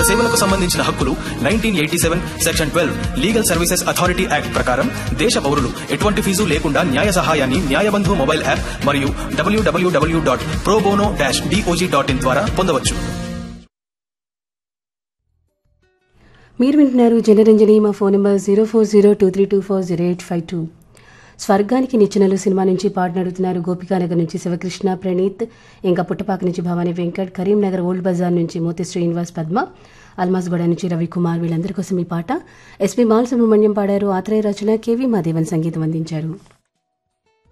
సేవలకు సంబంధించిన హక్కులు nineteen eighty seven section twelve legal services authority act ప్రకారం దేశ పౌరులు ఎటువంటి ఫీజు లేకుండా న్యాయ సహాయాన్ని న్యాయబంధు మొబైల్ యాప్ మరియు W W W dot pro bono dash D O G dot in ద్వారా పొందవచ్చు మీరు వింటున్నారు జనరంజని మా phone number zero four zero two three two four zero eight five two Swarganiki Nichchenalu cinema నుంచి పాటను అడుగుతున్నారు గోపికానగర్ నుంచి శివకృష్ణ ప్రణీత్ ఇంకా పుట్టపాక నుంచి భవానీ వెంకట్ కరీంనగర్ ఓల్డ్ బజార్ నుంచి మోతి శ్రీనివాస్ పద్మ అల్మాస్గూడ నుంచి రవికుమార్ వీళ్ళందరి కోసం ఈ పాట ఎస్పీ బాలసుబ్రహ్మణ్యం పాడారు ఆత్రేయ రచన కేవీ మాదేవన్ సంగీతం అందించారు